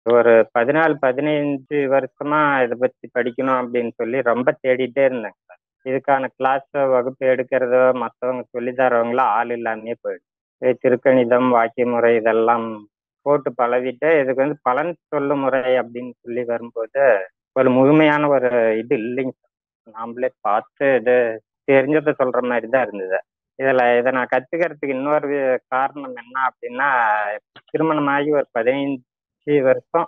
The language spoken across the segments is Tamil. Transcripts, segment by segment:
ஒரு 14, 15 வருஷமா இத பத்தி படிக்கணும் அப்படின்னு சொல்லி ரொம்ப தேடிட்டே இருந்தேங்க சார். இதுக்கான கிளாஸோ, வகுப்பு எடுக்கிறதோ, மத்தவங்க சொல்லி தர்றவங்களோ ஆள் இல்லாமயே போயிடுச்சு. இது திருக்கணிதம், வாக்கிய முறை இதெல்லாம் போட்டு பழகிட்டு, இதுக்கு வந்து பலன் சொல்லும் முறை அப்படின்னு சொல்லி வரும்போது, ஒரு முழுமையான ஒரு இது இல்லைங்க சார். நாமளே பார்த்து இது தெரிஞ்சத சொல்ற மாரி தான் இருந்தது. இதுல இத நான் கத்துக்கிறதுக்கு இன்னொரு காரணம் என்ன அப்படின்னா, திருமணமாகி ஒரு 15 வருஷம்,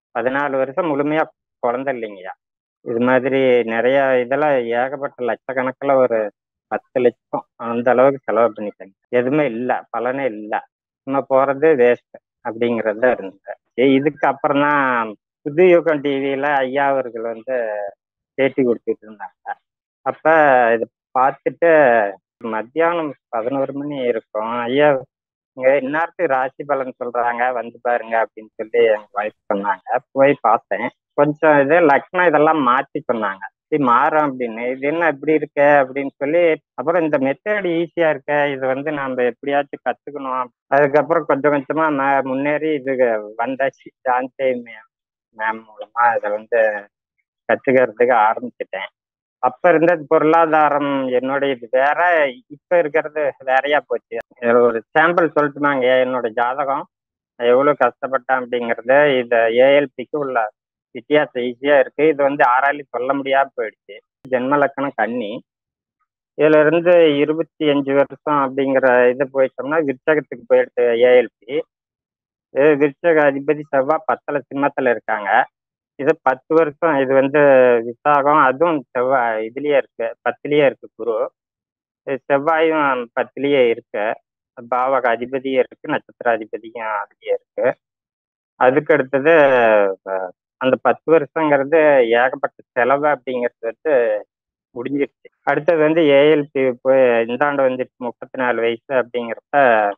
14 வருஷம் முழுமையா குழந்தை இல்லைங்கய்யா. இது மாதிரி நெறைய இதெல்லாம் ஏகப்பட்ட லட்சக்கணக்குல ஒரு 10 லட்சம் அந்த அளவுக்கு செலவு பண்ணிட்டேங்க. எதுவுமே இல்ல. பலனே இல்ல. சும்மா போறது வேஸ்ட் அப்படிங்கிறது தான் இருந்தது. இதுக்கு அப்புறம் தான் புது யுகம் டிவியில ஐயா அவர்கள் வந்து பேட்டி குடுத்துட்டு இருந்தாங்க. அப்ப இத பார்த்துட்டு மத்தியானம் 11 மணி இருக்கும். ஐயா இங்க இந்நேரத்துக்கு ராசி பலன் சொல்றாங்க, வந்து பாருங்க அப்படின்னு சொல்லி எங்க ஒய்ஃப் சொன்னாங்க. போய் பார்த்தேன். கொஞ்சம் இது லக்னம் இதெல்லாம் மாத்தி சொன்னாங்க. இப்படி மாறும் அப்படின்னு. இது என்ன இப்படி இருக்கே அப்படின்னு சொல்லி, அப்புறம் இந்த மெத்தேட் ஈஸியா இருக்கே, இது வந்து நாம எப்படியாச்சும் கத்துக்கணும். அதுக்கப்புறம் கொஞ்சம் கொஞ்சமா ம முன்னேறி இது வந்தாச்சு. ஜான்சி மேம் மேம் மூலமா இத வந்து கத்துக்கிறதுக்கு ஆரம்பிச்சுட்டேன். அப்ப இருந்த பொருளாதாரம் என்னுடையது வேற, இப்ப இருக்கிறது வேறயா போச்சு. இதுல ஒரு சாம்பிள் சொல்லட்டுமாங்க? என்னோட ஜாதகம் நான் எவ்வளவு கஷ்டப்பட்டேன் அப்படிங்கிறது, இத ஏஎல்பிக்கு உள்ள வித்தியாசம் ஈஸியா இருக்கு. இது வந்து யாராலயும் சொல்ல முடியாம போயிடுச்சு. ஜென்ம லக்கணம் கன்னி. இதுல இருந்து 25 வருஷம் அப்படிங்கிற இது போயிட்டோம்னா, விருச்சகத்துக்கு போயிடுச்சு ஏஎல்பி. இது விருச்சக அதிபதி செவ்வாய் 10ல சிம்மத்துல இருக்காங்க. இது 10 வருஷம் இது வந்து விசாகம். அதுவும் செவ்வாய் இதுலயே இருக்கு. 10லயே இருக்கு குரு. செவ்வாயும் 10லயே இருக்கு. பாவக அதிபதியும் இருக்கு. நட்சத்திர அதிபதியும் அதுலயே இருக்கு. அதுக்கு அடுத்தது அ அந்த 10 வருஷங்கிறது ஏகப்பட்ட செலவு அப்படிங்கிறது வந்து முடிஞ்சிருச்சு. அடுத்தது வந்து ஏஎல்பி போய் இந்த ஆண்டு வந்துருச்சு 34 வயசு அப்படிங்கிறப்ப,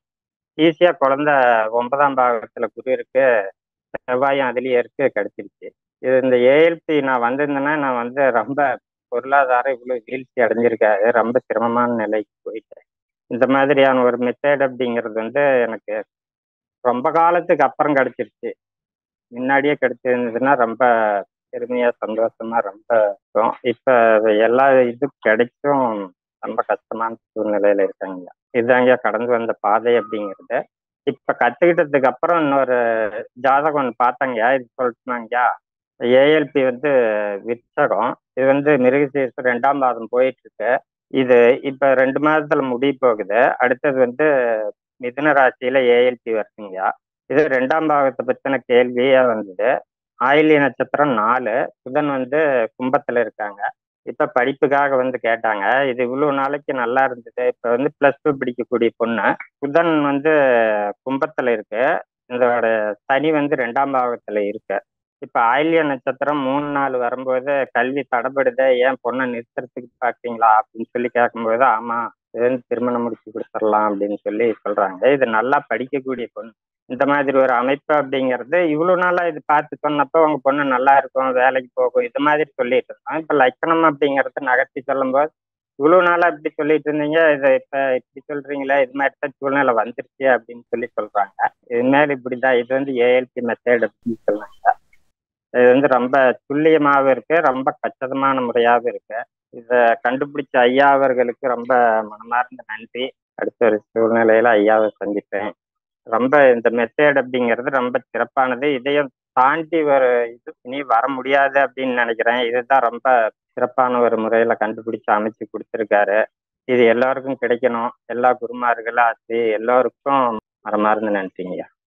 ஈஸியா குழந்தை 9ஆம் பாவகத்துல குரு இருக்கு. செவ்வாயும் அதுலயே இருக்கு கிடைச்சிருச்சு. இது இந்த ஏஎல்பி நான் வந்திருந்தேன்னா, நான் வந்து ரொம்ப பொருளாதாரம் இவ்வளவு வீழ்ச்சி அடைஞ்சிருக்காது. ரொம்ப சிரமமான நிலைக்கு போயிட்டேன். இந்த மாதிரியான ஒரு மெத்தேட் அப்படிங்கிறது வந்து எனக்கு ரொம்ப காலத்துக்கு அப்புறம் கிடைச்சிருச்சு. முன்னாடியே கிடைச்சிருந்ததுன்னா ரொம்ப பெருமையா, சந்தோஷமா ரொம்ப இருக்கும். இப்ப எல்லா இதும் கிடைச்சும் ரொம்ப கஷ்டமான சூழ்நிலையில இருக்கேங்கய்யா. இதுதாங்கய்யா கடந்து வந்த பாதை அப்படிங்கிறது. இப்ப கத்துக்கிட்டதுக்கு அப்புறம் இன்னொரு ஜாதகம் ஒண்ணு பார்த்தேங்கய்யா. இது சொல்லட்டுமாங்கய்யா? ஏஎல்பி வந்து விருச்சகம். இது வந்து மிருகசீரிஷம் 2ஆம் பாதம் போயிட்டு இருக்கு. இது இப்ப 2 மாதத்துல முடிய போகுது. அடுத்தது வந்து மிதுன ராசியில ஏஎல்பி வருதுங்கய்யா. இது 2ஆம் பாவத்த பத்தின கேள்வியா வந்தது. ஆயில்ய நட்சத்திரம் 4. புதன் வந்து கும்பத்துல இருக்காங்க. இப்ப படிப்புக்காக வந்து கேட்டாங்க. இது இவ்வளவு நாளைக்கு நல்லா இருந்தது. இப்ப வந்து பிளஸ் 2 படிக்கக்கூடிய பொண்ணு. புதன் வந்து கும்பத்துல இருக்கு. இதோட சனி வந்து 2ஆம் பாவத்துல இருக்கு. இப்ப ஆயில்ய நட்சத்திரம் 3, 4 வரும்போது கல்வி தடைபடுதே, ஏன் பொண்ண நிறுத்துறதுக்கு பார்க்கிறீங்களா? அப்படின்னு சொல்லி கேட்கும்போது, ஆமா இது வந்து திருமணம் முடிச்சு குடுத்துறலாம் அப்படின்னு சொல்லி சொல்றாங்க. இது நல்லா படிக்கக்கூடிய பொண்ணு. இந்த மாதிரி ஒரு அமைப்பு அப்படிங்கிறது இவ்வளவு நாளா இது பார்த்து சொன்னப்போ, உங்க பொண்ணு நல்லா இருக்கும், வேலைக்கு போகும். இது மாதிரி சொல்லிட்டு இருந்தோம். இப்ப லக்கணம் அப்படிங்கிறத நகர்த்தி சொல்லும்போது, இவ்வளவு நாளா இப்படி சொல்லிட்டு இருந்தீங்க. இத இப்ப இப்படி சொல்றீங்களே, இது மாதிரி தான் சூழ்நிலை வந்துருச்சு அப்படின்னு சொல்லி சொல்றாங்க. இனிமேல் இப்படிதான். இது வந்து ஏஎல்பி மெத்தேட் அப்படின்னு சொன்னாங்க. இது வந்து ரொம்ப துல்லியமாவும் இருக்கு. ரொம்ப கச்சிதமான முறையாவும் இருக்கு. இத கண்டுபிடிச்ச ஐயா அவர்களுக்கு ரொம்ப மனமார்ந்த நன்றி. அடுத்த ஒரு சூழ்நிலையில ஐயாவ சந்திப்பேன். ரொம்ப இந்த மெத்தேட் அப்படிங்கிறது ரொம்ப சிறப்பானது. இதையும் தாண்டி ஒரு இது இனி வர முடியாது அப்படின்னு நினைக்கிறேன். இதுதான் ரொம்ப சிறப்பான ஒரு முறையில கண்டுபிடிச்சு அமைச்சு குடுத்திருக்காரு. இது எல்லாருக்கும் கிடைக்கணும். எல்லா குருமார்கள், ஆசி எல்லோருக்கும் மனமார்ந்த நன்றிங்கய்யா.